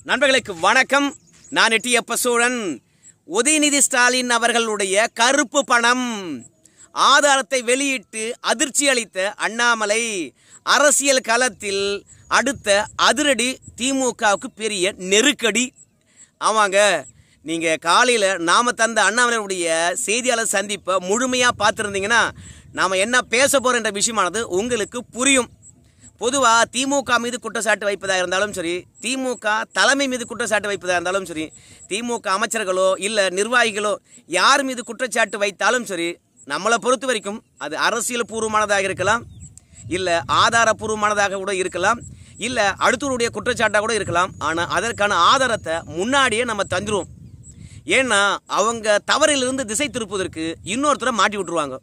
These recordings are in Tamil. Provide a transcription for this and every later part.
நண்பர்களுக்கு வணக்கம் நான் எட்டியப்ப சோழன் உதயநிதி ஸ்டாலின் அவர்களுடைய கருப்பு பணம் ஆதாரத்தை வெளியிட்டு அதிர்ச்சி அளித்த அண்ணாமலை அரசியல் களத்தில் அடுத்த அதிரடி திமுகவுக்கு பெரிய நெருக்கடி ஆமாங்க நீங்கள் காலையில் நாம் தந்த அண்ணாமலையுடைய செய்தியாளர் சந்திப்பை முழுமையாக பார்த்துருந்தீங்கன்னா நாம் என்ன பேச போகிறோம் என்ற விஷயமானது உங்களுக்கு புரியும் பொதுவாக திமுக மீது குற்றச்சாட்டு வைப்பதாக இருந்தாலும் சரி திமுக தலைமை மீது குற்றச்சாட்டு வைப்பதாக இருந்தாலும் சரி திமுக அமைச்சர்களோ இல்லை நிர்வாகிகளோ யார் மீது குற்றச்சாட்டு வைத்தாலும் சரி நம்மளை பொறுத்த வரைக்கும் அது அரசியல் பூர்வமானதாக இருக்கலாம் இல்லை ஆதாரபூர்வமானதாக கூட இருக்கலாம் இல்லை அடுத்தவருடைய குற்றச்சாட்டாக கூட இருக்கலாம் ஆனால் அதற்கான ஆதாரத்தை முன்னாடியே நம்ம தந்துருவோம் ஏன்னா அவங்க தவறிலிருந்து திசை திருப்புவதற்கு இன்னொருத்தரை மாட்டி விட்டுருவாங்க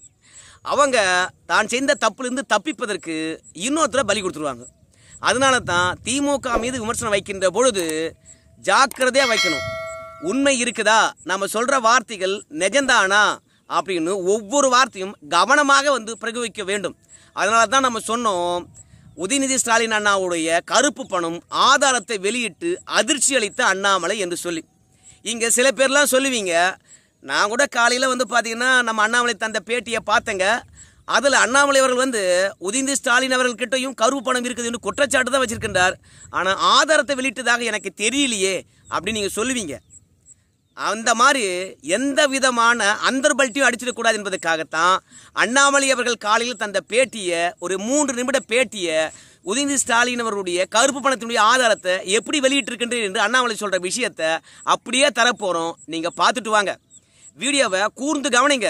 அவங்க தான் செய்த தப்புலேருந்து தப்பிப்பதற்கு இன்னொருத்தரை பலி கொடுத்துருவாங்க அதனால தான் திமுக மீது விமர்சனம் வைக்கின்ற பொழுது ஜாக்கிரதையாக வைக்கணும் உண்மை இருக்குதா நம்ம சொல்கிற வார்த்தைகள் நிஜந்தானா அப்படின்னு ஒவ்வொரு வார்த்தையும் கவனமாக வந்து பிரயோகிக்க வேண்டும் அதனால தான் நம்ம சொன்னோம் உதயநிதி ஸ்டாலின் அண்ணாவுடைய கருப்பு பணம் ஆதாரத்தை வெளியிட்டு அதிர்ச்சி அளித்த அண்ணாமலை என்று சொல்லி இங்கே சில பேர்லாம் சொல்லுவீங்க நான் கூட காலையில் வந்து பார்த்தீங்கன்னா நம்ம அண்ணாமலை தந்த பேட்டியை பார்த்தேங்க அதில் அண்ணாமலை அவர்கள் வந்து உதயநிதி ஸ்டாலின் அவர்கள்கிட்டையும் கருப்பு பணம் இருக்குதுன்னு குற்றச்சாட்டு தான் வச்சிருக்கின்றார் ஆனால் ஆதாரத்தை வெளியிட்டதாக எனக்கு தெரியலையே அப்படின்னு நீங்கள் சொல்லுவீங்க அந்த மாதிரி எந்த விதமான அந்தர்பல்ட்டியும் அடிச்சிடக்கூடாது என்பதற்காகத்தான் அண்ணாமலை அவர்கள் காலையில் தந்த பேட்டியை ஒரு மூன்று நிமிட பேட்டியை உதயநிதி ஸ்டாலின் அவருடைய கருப்பு பணத்தினுடைய ஆதாரத்தை எப்படி வெளியிட்டிருக்கின்றேன் என்று அண்ணாமலை சொல்கிற விஷயத்தை அப்படியே தரப்போகிறோம் நீங்கள் பார்த்துட்டு வாங்க வீடியோவை கூர்ந்து கவனிங்க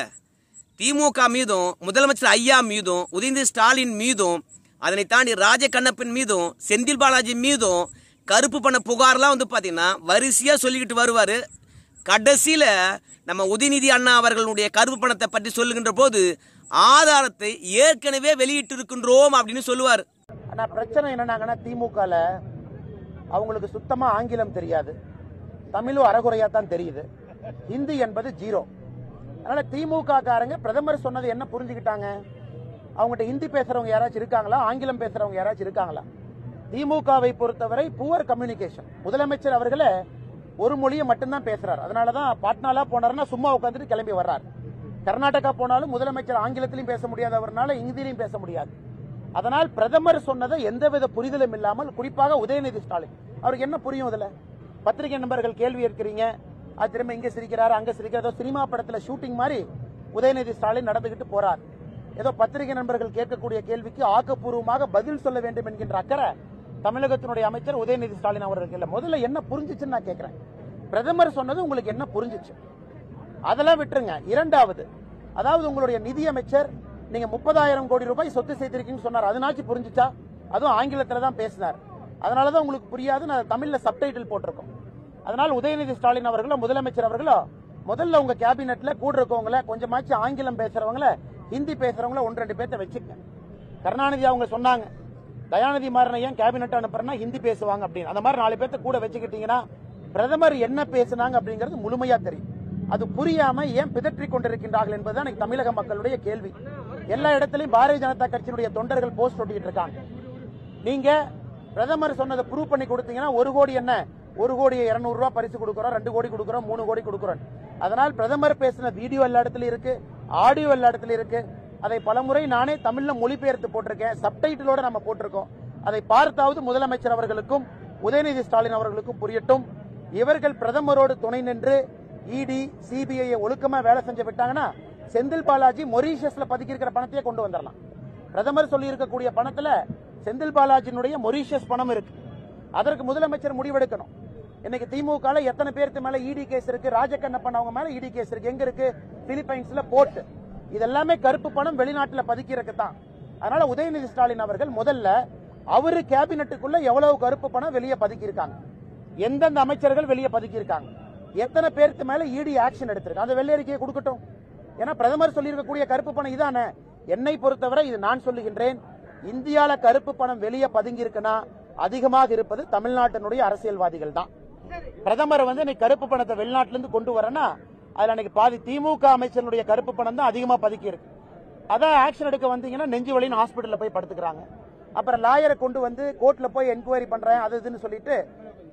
திமுக மீதும் முதலமைச்சர் ஐயா மீதும் உதயநிதி ஸ்டாலின் மீதும் அதனை தாண்டி ராஜகண்ணப்பன் மீதும் செந்தில் பாலாஜி மீதும் கருப்பு பண புகார்லாம் வந்து பார்த்தீங்கன்னா வரிசையாக சொல்லிக்கிட்டு வருவார் கடைசியில் நம்ம உதயநிதி அண்ணா அவர்களுடைய கருப்பு பணத்தை பற்றி சொல்லுகின்ற போது ஆதாரத்தை ஏற்கனவே வெளியிட்டு இருக்கின்றோம் அப்படின்னு சொல்லுவார் ஆனா பிரச்சனை என்னன்னாங்கன்னா திமுகல அவங்களுக்கு சுத்தமா ஆங்கிலம் தெரியாது தமிழும் அறகுறையா தான் தெரியுது ஹிந்தி என்பது ஜீரோ அதனால திமுக காரங்க பிரதமர் சொன்னது என்ன புரிஞ்சுக்கிட்டாங்க அவங்ககிட்ட ஹிந்தி பேசுறவங்க யாராச்சும் இருக்காங்களா ஆங்கிலம் பேசுறவங்க யாராச்சும் இருக்காங்களா திமுகவை பொறுத்தவரை புவர் கம்யூனிகேஷன் முதலமைச்சர் அவர்களே ஒரு மொழியை மட்டும்தான் பேசுறாரு அதனாலதான் பாட்னாலா போனாருன்னா சும்மா உட்காந்துட்டு கிளம்பி வர்றாரு கர்நாடகா போனாலும் முதலமைச்சர் ஆங்கிலத்திலையும் பேச முடியாதவர்னால ஹிந்திலையும் பேச முடியாது அதனால் பிரதமர் சொன்னதை எந்தவித புரிதலும் இல்லாமல் குறிப்பாக உதயநிதி ஸ்டாலின் அவருக்கு என்ன புரியும் இதுல பத்திரிகை நண்பர்கள் கேள்வி இருக்கிறீங்க அது திரும்ப இங்க சிரிக்கிறாரு அங்க சிரிக்கிறார் ஏதோ சினிமா படத்துல ஷூட்டிங் மாதிரி உதயநிதி ஸ்டாலின் நடந்துகிட்டு போறார் ஏதோ பத்திரிகை நண்பர்கள் கேட்கக்கூடிய கேள்விக்கு ஆக்கப்பூர்வமாக பதில் சொல்ல வேண்டும் என்கின்ற அக்கறை தமிழகத்தினுடைய அமைச்சர் உதயநிதி ஸ்டாலின் அவர்களுக்கு இல்ல முதல்ல என்ன புரிஞ்சுச்சுன்னு நான் கேட்கிறேன் பிரதமர் சொன்னது உங்களுக்கு என்ன புரிஞ்சுச்சு அதெல்லாம் விட்டுருங்க இரண்டாவது அதாவது உங்களுடைய நிதியமைச்சர் நீங்க முப்பதாயிரம் கோடி ரூபாய் சொத்து சேர்த்திருக்கீங்கன்னு சொன்னார் அதனாச்சும் புரிஞ்சுச்சா அதுவும் ஆங்கிலத்துல தான் பேசினார் அதனாலதான் உங்களுக்கு புரியாது நான் தமிழ்ல சப்டைட்டில் போட்டிருக்கோம் அதனால உதயநிதி ஸ்டாலின் அவர்களும் முதலமைச்சர் அவர்களும் முதல்ல உங்க கேபினெட்ல கூட இருக்கவங்கள கொஞ்சமாச்சும் ஆங்கிலம் பேசுறவங்கள ஹிந்தி பேசுறவங்கள ஒன்று ரெண்டு பேர்த்த வச்சுக்க கருணாநிதி அவங்க சொன்னாங்க தயாநிதி மாறனை ஏன் கேபினெட் அனுப்புறேன்னா ஹிந்தி பேசுவாங்க அப்படின்னு அந்த மாதிரி நாலு பேர்த்த கூட வச்சுக்கிட்டீங்கன்னா பிரதமர் என்ன பேசுனாங்க அப்படிங்கிறது முழுமையா தெரியும் அது புரியாம ஏன் பிதற்றிக் கொண்டிருக்கின்றார்கள் என்பதுதான் இன்னைக்கு தமிழக மக்களுடைய கேள்வி எல்லா இடத்திலையும் பாரதிய ஜனதா கட்சியினுடைய தொண்டர்கள் போஸ்ட் ஒட்டிட்டு இருக்காங்க நீங்க பிரதமர் சொன்னதை ப்ரூவ் பண்ணி கொடுத்தீங்கன்னா ஒரு கோடி என்ன ஒரு கோடி இருநூறு ரூபாய் பரிசு கொடுக்குறோம் ரெண்டு கோடி கொடுக்குறோம் மூணு கோடி கொடுக்குறோம் அதனால் பிரதமர் பேசின வீடியோ எல்லா இடத்துலயும் இருக்கு ஆடியோ எல்லா இடத்துலயும் இருக்கு அதை பலமுறை நானே தமிழ்ல மொழிபெயர்த்து போட்டிருக்கேன் சப்டைட்டிலோட நம்ம போட்டிருக்கோம் அதை பார்த்தாவது முதலமைச்சர் அவர்களுக்கும் உதயநிதி ஸ்டாலின் அவர்களுக்கும் புரியட்டும் இவர்கள் பிரதமரோடு துணை நின்று இடி சிபிஐ ஒழுக்கமா வேலை செஞ்சு விட்டாங்கன்னா செந்தில் பாலாஜி மொரீஷியஸ்ல பதுக்கி இருக்கிற பணத்தையே கொண்டு வந்துடலாம் பிரதமர் சொல்லி இருக்கக்கூடிய பணத்துல செந்தில் பாலாஜியினுடைய மொரீஷியஸ் பணம் இருக்கு அதற்கு முதலமைச்சர் முடிவெடுக்கணும் இன்னைக்கு திமுக எத்தனை பேருக்கு மேல இடி கேஸ் இருக்கு ராஜகண்ணப்பன் அவங்க மேல இடி கேஸ் இருக்கு எங்க இருக்கு பிலிப்பைன்ஸ்ல போர்ட் இதெல்லாமே கருப்பு பணம் வெளிநாட்டுல பதுக்கி தான் அதனால உதயநிதி ஸ்டாலின் அவர்கள் முதல்ல அவரு கேபினட்டுக்குள்ள எவ்வளவு கருப்பு பணம் வெளியே பதுக்கி இருக்காங்க எந்தெந்த அமைச்சர்கள் வெளியே பதுக்கி இருக்காங்க எத்தனை பேருக்கு மேல இடி ஆக்ஷன் எடுத்திருக்கு அந்த வெள்ளை அறிக்கையை கொடுக்கட்டும் ஏன்னா பிரதமர் சொல்லியிருக்கக்கூடிய கருப்பு பணம் இதானே என்னை பொறுத்தவரை இது நான் சொல்லுகின்றேன் இந்தியால கருப்பு பணம் வெளியே பதுங்கி இருக்குன்னா அதிகமாக இருப்பது தமிழ்நாட்டினுடைய அரசியல்வாதிகள் தான் பிரதமர் வந்து இன்னைக்கு கருப்பு பணத்தை வெளிநாட்டுல இருந்து கொண்டு வரேன்னா அதுல அன்னைக்கு பாதி திமுக அமைச்சருடைய கருப்பு பணம் தான் அதிகமா பதுக்கி இருக்கு அதான் ஆக்ஷன் எடுக்க வந்தீங்கன்னா நெஞ்சு வலின்னு ஹாஸ்பிட்டல்ல போய் படுத்துக்கிறாங்க அப்புறம் லாயரை கொண்டு வந்து கோர்ட்ல போய் என்கொயரி பண்றேன் அது இதுன்னு சொல்லிட்டு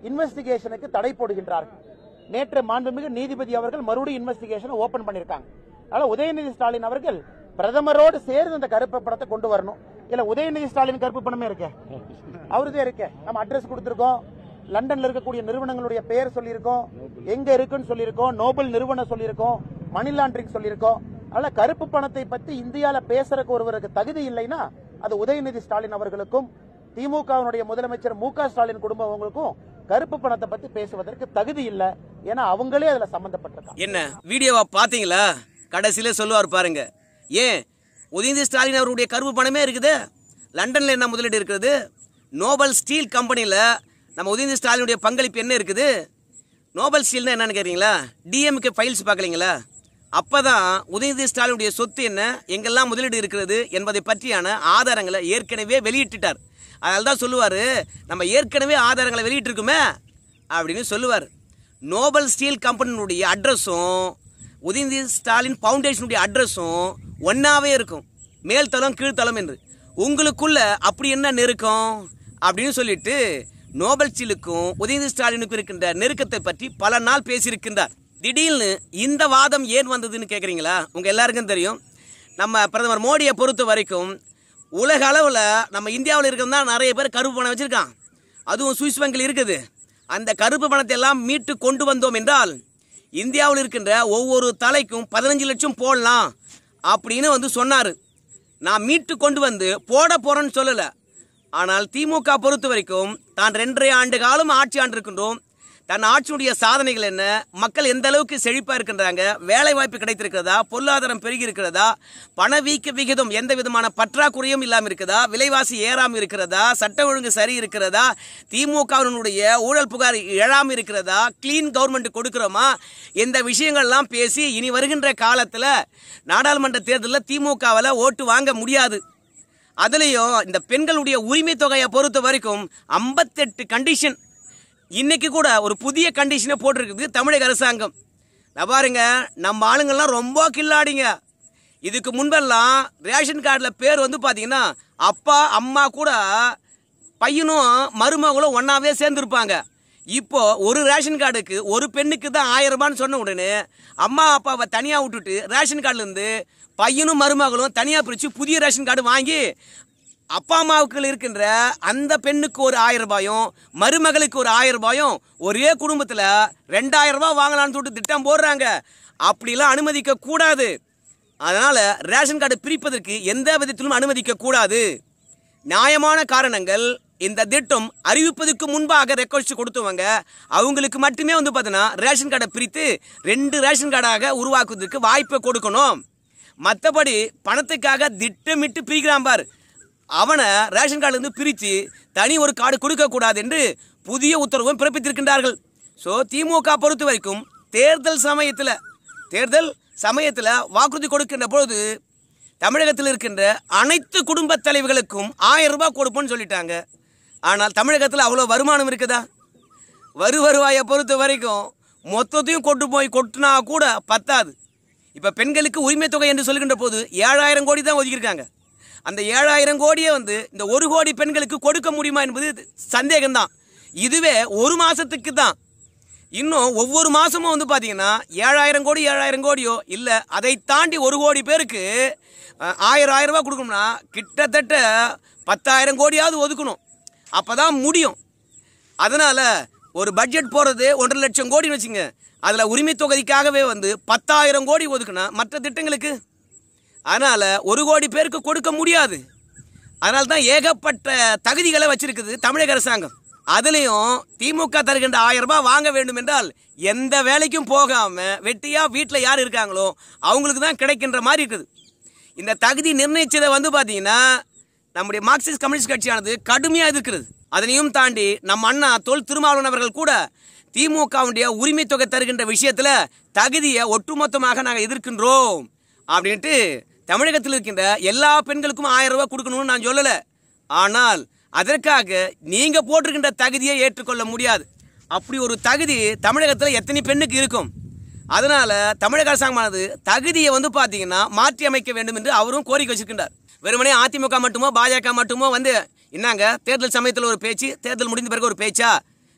இன்வெஸ்டிகேஷனுக்கு தடை போடுகின்றார்கள் நேற்று மாண்புமிகு நீதிபதி அவர்கள் மறுபடியும் இன்வெஸ்டிகேஷன் ஓபன் பண்ணிருக்காங்க அதனால உதயநிதி ஸ்டாலின் அவர்கள் பிரதமரோடு சேர்ந்து இந்த கருப்பு படத்தை கொண்டு வரணும் இல்ல உதயநிதி ஸ்டாலின் கருப்பு பணமே இருக்கே அவருதே இருக்கே நம்ம அட்ரஸ் கொடுத்திருக்கோம் லண்டன்ல இருக்கக்கூடிய நிறுவனங்களுடைய பெயர் சொல்லியிருக்கோம் எங்க இருக்குன்னு சொல்லியிருக்கோம் நோபல் நிறுவனம் சொல்லியிருக்கோம் மணி லாண்டரிங் சொல்லியிருக்கோம் அதனால கருப்பு பணத்தை பத்தி இந்தியால பேசுறதுக்கு ஒருவருக்கு தகுதி இல்லைன்னா அது உதயநிதி ஸ்டாலின் அவர்களுக்கும் திமுகவினுடைய முதலமைச்சர் மு க ஸ்டாலின் குடும்பங்களுக்கும் கருப்பு பணத்தை பத்தி பேசுவதற்கு தகுதி இல்ல ஏன்னா அவங்களே அதுல சம்பந்தப்பட்டிருக்காங்க என்ன வீடியோவா பாத்தீங்களா கடைசியில சொல்லுவார் பாருங்க ஏன் உதயநிதி ஸ்டாலின் அவருடைய கருப்பு பணமே இருக்குது லண்டன்ல என்ன முதலீடு இருக்குது நோபல் ஸ்டீல் கம்பெனியில் நம்ம உதயநிதி ஸ்டாலினுடைய பங்களிப்பு என்ன இருக்குது நோபல் ஸ்டீல்னா என்னன்னு கேட்குறீங்களா டிஎம்கே ஃபைல்ஸ் பார்க்கலீங்களா அப்பதான் உதயநிதி ஸ்டாலினுடைய சொத்து என்ன எங்கெல்லாம் முதலீடு இருக்கிறது என்பதை பற்றியான ஆதாரங்களை ஏற்கனவே வெளியிட்டுட்டார் அதனால தான் சொல்லுவார் நம்ம ஏற்கனவே ஆதாரங்களை வெளியிட்டிருக்குமே அப்படின்னு சொல்லுவார் நோபல் ஸ்டீல் கம்பெனியினுடைய அட்ரஸும் உதயநிதி ஸ்டாலின் ஃபவுண்டேஷனுடைய அட்ரஸும் ஒன்னாவே இருக்கும் மேல்தளம் கீழ்த்தளம் என்று உங்களுக்குள்ள அப்படி என்ன நெருக்கம் அப்படின்னு சொல்லிட்டு நோபல் ஸ்டீலுக்கும் உதயநிதி ஸ்டாலினுக்கும் இருக்கின்ற நெருக்கத்தை பற்றி பல நாள் பேசியிருக்கின்றார் திடீர்னு இந்த வாதம் ஏன் வந்ததுன்னு கேட்குறீங்களா உங்க எல்லாருக்கும் தெரியும் நம்ம பிரதமர் மோடியை பொறுத்த வரைக்கும் உலக அளவில் நம்ம இந்தியாவில் இருக்கிறது தான் நிறைய பேர் கருப்பு பணம் வச்சிருக்கான் அதுவும் சுவிஸ் வங்கியில் இருக்குது அந்த கருப்பு பணத்தை எல்லாம் மீட்டு கொண்டு வந்தோம் என்றால் இந்தியாவில் இருக்கின்ற ஒவ்வொரு தலைக்கும் பதினஞ்சு லட்சம் போடலாம் அப்படின்னு வந்து சொன்னார் நான் மீட்டு கொண்டு வந்து போட போறேன்னு சொல்லலை ஆனால் திமுக பொறுத்த வரைக்கும் தான் ரெண்டரை ஆண்டு காலம் ஆட்சி ஆண்டிருக்கின்றோம் தன் ஆட்சியுடைய சாதனைகள் என்ன மக்கள் எந்த அளவுக்கு செழிப்பா இருக்கின்றாங்க வேலை வாய்ப்பு கிடைத்திருக்கிறதா பொருளாதாரம் பெருகி இருக்கிறதா பணவீக்க விகிதம் எந்த விதமான பற்றாக்குறையும் இல்லாமல் இருக்கிறதா விலைவாசி ஏறாமல் இருக்கிறதா சட்ட ஒழுங்கு சரி இருக்கிறதா திமுகவினுடைய ஊழல் புகார் எழாமல் இருக்கிறதா கிளீன் கவர்மெண்ட் கொடுக்கிறோமா இந்த விஷயங்கள்லாம் பேசி இனி வருகின்ற காலத்தில் நாடாளுமன்ற தேர்தலில் திமுகவில் ஓட்டு வாங்க முடியாது அதுலேயும் இந்த பெண்களுடைய உரிமை தொகையை பொறுத்த வரைக்கும் ஐம்பத்தெட்டு கண்டிஷன் இன்னைக்கு கூட ஒரு புதிய கண்டிஷனை போட்டிருக்குது தமிழக அரசாங்கம் நான் பாருங்க நம்ம ஆளுங்கள்லாம் ரொம்ப கில்லாடிங்க இதுக்கு முன்பெல்லாம் ரேஷன் கார்டில் பேர் வந்து பார்த்தீங்கன்னா அப்பா அம்மா கூட பையனும் மருமகளும் ஒன்னாவே சேர்ந்துருப்பாங்க இப்போ ஒரு ரேஷன் கார்டுக்கு ஒரு பெண்ணுக்கு தான் ஆயிரம் ரூபான்னு சொன்ன உடனே அம்மா அப்பாவை தனியாக விட்டுட்டு ரேஷன் கார்டுல இருந்து பையனும் மருமகளும் தனியாக பிரித்து புதிய ரேஷன் கார்டு வாங்கி அப்பா அம்மாவுக்கு இருக்கின்ற அந்த பெண்ணுக்கு ஒரு ஆயிரம் ரூபாயும் மருமகளுக்கு ஒரு ஆயிரம் ரூபாயும் ஒரே குடும்பத்தில் ரெண்டாயிரம் ரூபாய் வாங்கலாம்னு சொல்லிட்டு திட்டம் போடுறாங்க அப்படிலாம் அனுமதிக்க கூடாது அதனால ரேஷன் கார்டு பிரிப்பதற்கு எந்த விதத்திலும் அனுமதிக்க கூடாது நியாயமான காரணங்கள் இந்த திட்டம் அறிவிப்பதற்கு முன்பாக ரெக்வஸ்ட் கொடுத்தவங்க அவங்களுக்கு மட்டுமே வந்து பார்த்தீங்கன்னா ரேஷன் கார்டை பிரித்து ரெண்டு ரேஷன் கார்டாக உருவாக்குவதற்கு வாய்ப்பை கொடுக்கணும் மற்றபடி பணத்துக்காக திட்டமிட்டு பிரிக்கிறான் பார் அவனை ரேஷன் கார்டுல இருந்து பிரித்து தனி ஒரு கார்டு கொடுக்கக்கூடாது என்று புதிய உத்தரவும் பிறப்பித்திருக்கின்றார்கள் ஸோ திமுக பொறுத்த வரைக்கும் தேர்தல் சமயத்தில் தேர்தல் சமயத்தில் வாக்குறுதி கொடுக்கின்ற பொழுது தமிழகத்தில் இருக்கின்ற அனைத்து குடும்ப தலைவர்களுக்கும் ஆயிரம் ரூபாய் கொடுப்போம்னு சொல்லிட்டாங்க ஆனால் தமிழகத்தில் அவ்வளோ வருமானம் இருக்குதா வரு வருவாயை பொறுத்த வரைக்கும் மொத்தத்தையும் கொண்டு போய் கொட்டினா கூட பத்தாது இப்போ பெண்களுக்கு உரிமை தொகை என்று சொல்கின்ற போது ஏழாயிரம் கோடி தான் ஒதுக்கியிருக்காங்க அந்த ஏழாயிரம் கோடியை வந்து இந்த ஒரு கோடி பெண்களுக்கு கொடுக்க முடியுமா என்பது சந்தேகம்தான் இதுவே ஒரு மாசத்துக்கு தான் இன்னும் ஒவ்வொரு மாசமும் வந்து பாத்தீங்கன்னா ஏழாயிரம் கோடி ஏழாயிரம் கோடியோ இல்ல அதை தாண்டி ஒரு கோடி பேருக்கு அஹ், ஆயிரம் ஆயிரம் ரூபாய் கொடுக்கணும்னா கிட்டத்தட்ட பத்தாயிரம் கோடியாவது ஒதுக்கணும் அப்பதான் முடியும் அதனால ஒரு பட்ஜெட் போறது ஒன்றரை லட்சம் கோடின்னு வச்சுங்க அதுல உரிமை தொகுதிக்காகவே வந்து பத்தாயிரம் கோடி ஒதுக்குனா மற்ற திட்டங்களுக்கு அதனால ஒரு கோடி பேருக்கு கொடுக்க முடியாது அதனால தான் ஏகப்பட்ட தகுதிகளை வச்சிருக்குது தமிழக அரசாங்கம் அதுலயும் திமுக தருகின்ற ஆயிரம் ரூபாய் வாங்க வேண்டும் என்றால் எந்த வேலைக்கும் போகாம வெட்டியா வீட்டில் யார் இருக்காங்களோ அவங்களுக்கு தான் கிடைக்கின்ற மாதிரி இருக்குது இந்த தகுதி நிர்ணயிச்சதை வந்து பாத்தீங்கன்னா நம்முடைய மார்க்சிஸ்ட் கம்யூனிஸ்ட் கட்சியானது கடுமையா எதிர்க்கிறது அதனையும் தாண்டி நம்ம அண்ணா தொல் திருமாவளவன் அவர்கள் கூட திமுகவுடைய உரிமை தொகை தருகின்ற விஷயத்துல தகுதியை ஒட்டுமொத்தமாக நாங்கள் எதிர்க்கின்றோம் அப்படின்ட்டு தமிழகத்தில் இருக்கின்ற எல்லா பெண்களுக்கும் ஆயிரம் ரூபாய் கொடுக்கணும்னு நான் சொல்லல ஆனால் அதற்காக நீங்க போட்டிருக்கின்ற தகுதியை ஏற்றுக்கொள்ள முடியாது அப்படி ஒரு தகுதி தமிழகத்தில் எத்தனை பெண்ணுக்கு இருக்கும் அதனால தமிழக அரசாங்கமானது தகுதியை வந்து பாத்தீங்கன்னா மாற்றி அமைக்க வேண்டும் என்று அவரும் கோரிக்கை வச்சிருக்கின்றார் வெறுமனே அதிமுக மட்டுமோ பாஜக மட்டுமோ வந்து என்னங்க தேர்தல் சமயத்தில் ஒரு பேச்சு தேர்தல் முடிந்த பிறகு ஒரு பேச்சா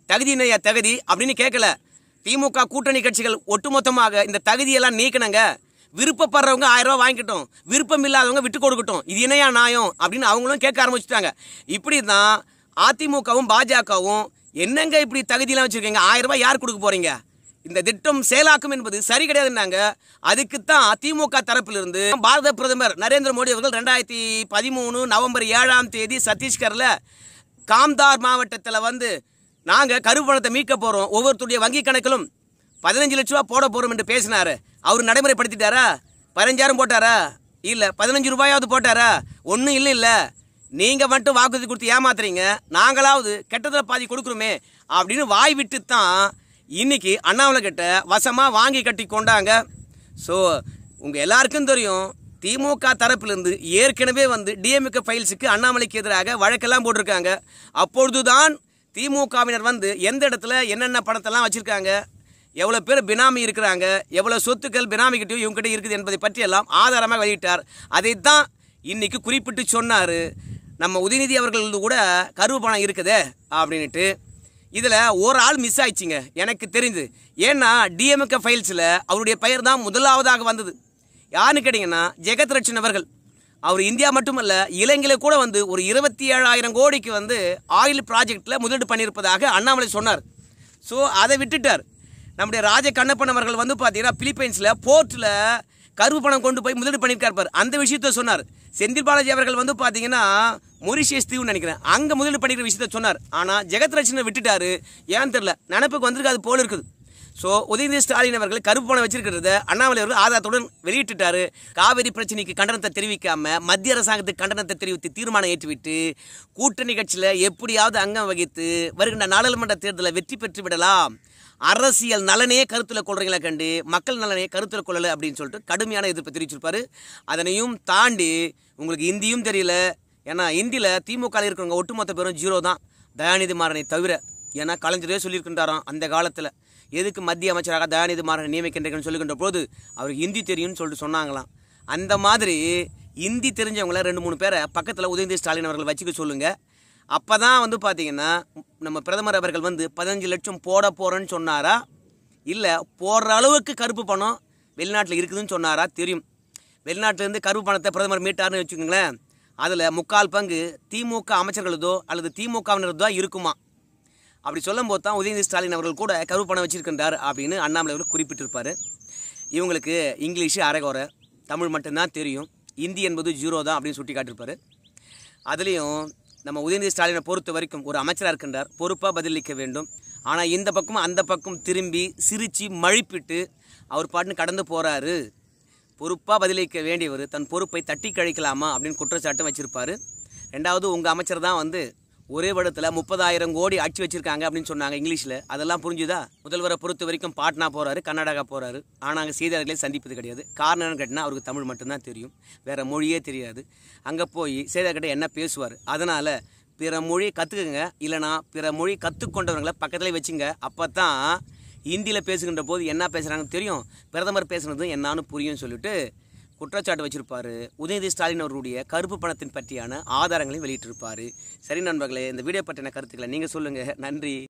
தகுதி இல்லையா தகுதி அப்படின்னு கேட்கல திமுக கூட்டணி கட்சிகள் ஒட்டுமொத்தமாக இந்த தகுதியெல்லாம் நீக்கணுங்க விருப்பப்படுறவங்க ஆயிரம் ரூபாய் வாங்கிக்கட்டும் விருப்பம் இல்லாதவங்க விட்டு கொடுக்கட்டும் இது இணையா நியாயம் அப்படின்னு அவங்களும் கேட்க ஆரம்பிச்சுட்டாங்க இப்படி தான் அதிமுகவும் பாஜகவும் என்னங்க இப்படி தகுதியெல்லாம் வச்சிருக்கீங்க ஆயிரம் ரூபாய் யார் கொடுக்க போறீங்க இந்த திட்டம் செயலாக்கும் என்பது சரி கிடையாதுன்னாங்க அதுக்குத்தான் திமுக தரப்பிலிருந்து பாரத பிரதமர் நரேந்திர மோடி அவர்கள் ரெண்டாயிரத்தி பதிமூணு நவம்பர் ஏழாம் தேதி சத்தீஸ்கர்ல காம்தார் மாவட்டத்தில் வந்து நாங்கள் கருப்பு பணத்தை மீட்க போகிறோம் ஒவ்வொருத்தருடைய வங்கி கணக்கிலும் பதினஞ்சு லட்ச ரூபா போட போகிறோம் என்று பேசினாரு அவர் நடைமுறைப்படுத்திட்டாரா பதினஞ்சாயிரம் போட்டாரா இல்லை பதினஞ்சு ரூபாயாவது போட்டாரா ஒன்றும் இல்லை இல்லை நீங்கள் மட்டும் வாக்குறுதி கொடுத்து ஏமாத்துறீங்க நாங்களாவது கெட்டதில் பாதி கொடுக்குறோமே அப்படின்னு வாய் விட்டு தான் இன்னைக்கு அண்ணாமலை கிட்ட வசமாக வாங்கி கட்டி கொண்டாங்க ஸோ உங்கள் எல்லாருக்கும் தெரியும் திமுக தரப்பிலிருந்து ஏற்கனவே வந்து டிஎம்கே ஃபைல்ஸுக்கு அண்ணாமலைக்கு எதிராக வழக்கெல்லாம் போட்டிருக்காங்க அப்பொழுதுதான் திமுகவினர் வந்து எந்த இடத்துல என்னென்ன பணத்தெல்லாம் வச்சுருக்காங்க எவ்வளோ பேர் பினாமி இருக்கிறாங்க எவ்வளோ சொத்துக்கள் பினாமிக்கிட்டையும் இவங்ககிட்ட இருக்குது என்பதை பற்றியெல்லாம் ஆதாரமாக வெளியிட்டார் அதைத்தான் இன்னைக்கு குறிப்பிட்டு சொன்னார் நம்ம உதயநிதி அவர்கள் கூட கருவு பணம் இருக்குதே அப்படின்ட்டு இதில் ஒரு ஆள் மிஸ் ஆயிடுச்சுங்க எனக்கு தெரிஞ்சு ஏன்னா டிஎம்கே ஃபைல்ஸில் அவருடைய பெயர் தான் முதலாவதாக வந்தது யாருன்னு கேட்டிங்கன்னா ஜெகத் ரட்சன் அவர்கள் அவர் இந்தியா மட்டுமல்ல இலங்கையில கூட வந்து ஒரு இருபத்தி ஏழாயிரம் கோடிக்கு வந்து ஆயில் ப்ராஜெக்டில் முதலீடு பண்ணியிருப்பதாக அண்ணாமலை சொன்னார் ஸோ அதை விட்டுட்டார் நம்முடைய ராஜ கண்ணப்பன் அவர்கள் வந்து பார்த்தீங்கன்னா பிலிப்பைன்ஸில் போர்ட்டில் கருவு பணம் கொண்டு போய் முதலீடு பண்ணியிருக்கார் பார் அந்த விஷயத்த சொன்னார் செந்தில் பாலாஜி அவர்கள் வந்து பார்த்தீங்கன்னா மொரிஷியஸ் தீவுன்னு நினைக்கிறேன் அங்கே முதலீடு பண்ணிக்கிற விஷயத்த சொன்னார் ஆனால் ஜெகத் ரட்சனை விட்டுட்டாரு ஏன்னு தெரியல நினப்புக்கு வந்திருக்கு அது போல இருக்குது ஸோ உதயநிதி ஸ்டாலின் அவர்கள் கருப்பு பணம் வச்சிருக்கிறத அண்ணாமலை அவர்கள் ஆதாரத்துடன் வெளியிட்டுட்டாரு காவிரி பிரச்சனைக்கு கண்டனத்தை தெரிவிக்காம மத்திய அரசாங்கத்துக்கு கண்டனத்தை தெரிவித்து தீர்மானம் ஏற்றிவிட்டு கூட்டணி கட்சியில் எப்படியாவது அங்கம் வகித்து வருகின்ற நாடாளுமன்ற தேர்தலில் வெற்றி பெற்று விடலாம் அரசியல் நலனே கருத்தில் கொள்றீங்களா கண்டு மக்கள் நலனே கருத்தில் கொள்ளலை அப்படின்னு சொல்லிட்டு கடுமையான எதிர்ப்பை தெரிவிச்சிருப்பாரு அதனையும் தாண்டி உங்களுக்கு இந்தியும் தெரியல ஏன்னா இந்தியில் திமுகவில் இருக்கிறவங்க ஒட்டுமொத்த பேரும் ஜீரோ தான் தயாநிதி மாறனை தவிர ஏன்னா கலைஞரே சொல்லியிருக்கின்றாராம் அந்த காலத்தில் எதுக்கு மத்திய அமைச்சராக தயாநிதி மாறனை நியமிக்கின்றீங்கன்னு சொல்லுகின்ற போது அவருக்கு ஹிந்தி தெரியும்னு சொல்லிட்டு சொன்னாங்களாம் அந்த மாதிரி ஹிந்தி தெரிஞ்சவங்கள ரெண்டு மூணு பேரை பக்கத்தில் உதயநிதி ஸ்டாலின் அவர்கள் வச்சுக்க சொல்லுங்க அப்போ தான் வந்து பார்த்தீங்கன்னா நம்ம பிரதமர் அவர்கள் வந்து பதினஞ்சு லட்சம் போட போகிறேன்னு சொன்னாரா இல்லை போடுற அளவுக்கு கருப்பு பணம் வெளிநாட்டில் இருக்குதுன்னு சொன்னாரா தெரியும் வெளிநாட்டிலேருந்து கருப்பு பணத்தை பிரதமர் மீட்டார்னு வச்சுக்கோங்களேன் அதில் முக்கால் பங்கு திமுக அமைச்சர்களதோ அல்லது திமுகவினரதோ இருக்குமா அப்படி சொல்லும்போது தான் உதயநிதி ஸ்டாலின் அவர்கள் கூட கருப்பு பணம் வச்சிருக்கின்றார் அப்படின்னு அண்ணாமலை அவர்கள் குறிப்பிட்டிருப்பார் இவங்களுக்கு இங்கிலீஷு அரைகுறை தமிழ் மட்டும்தான் தெரியும் இந்தி என்பது ஜீரோ தான் அப்படின்னு சுட்டி காட்டியிருப்பார் அதுலேயும் நம்ம உதயநிதி ஸ்டாலினை பொறுத்த வரைக்கும் ஒரு அமைச்சராக இருக்கின்றார் பொறுப்பாக பதிலளிக்க வேண்டும் ஆனால் இந்த பக்கம் அந்த பக்கம் திரும்பி சிரித்து மழிப்பிட்டு அவர் பாட்டுன்னு கடந்து போகிறாரு பொறுப்பாக பதிலளிக்க வேண்டியவர் தன் பொறுப்பை தட்டி கழிக்கலாமா அப்படின்னு குற்றச்சாட்டு வச்சிருப்பாரு ரெண்டாவது உங்கள் அமைச்சர் தான் வந்து ஒரே வருடத்தில் முப்பதாயிரம் கோடி அடிச்சு வச்சிருக்காங்க அப்படின்னு சொன்னாங்க இங்கிலீஷில் அதெல்லாம் புரிஞ்சுதா முதல்வரை பொறுத்த வரைக்கும் பாட்னா போகிறாரு கர்நாடகா போகிறாரு ஆனால் அங்கே செய்தியாளர்களே சந்திப்பது கிடையாது காரணம் என்னன்னு கேட்டினா அவருக்கு தமிழ் மட்டும்தான் தெரியும் வேறு மொழியே தெரியாது அங்கே போய் செய்தியாளர்கிட்ட என்ன பேசுவார் அதனால் பிற மொழி கற்றுக்குங்க இல்லைனா பிற மொழி கற்றுக்கொண்டவங்களை பக்கத்துலேயே வச்சுங்க அப்போ தான் ஹிந்தியில் பேசுகின்ற போது என்ன பேசுகிறாங்கன்னு தெரியும் பிரதமர் பேசுனது என்னான்னு புரியும் சொல்லிட்டு குற்றச்சாட்டு வச்சிருப்பாரு உதயநிதி ஸ்டாலின் அவருடைய கருப்பு பணத்தின் பற்றியான ஆதாரங்களையும் வெளியிட்டிருப்பாரு சரி நண்பர்களே இந்த வீடியோ பற்றின கருத்துக்களை நீங்கள் சொல்லுங்கள் நன்றி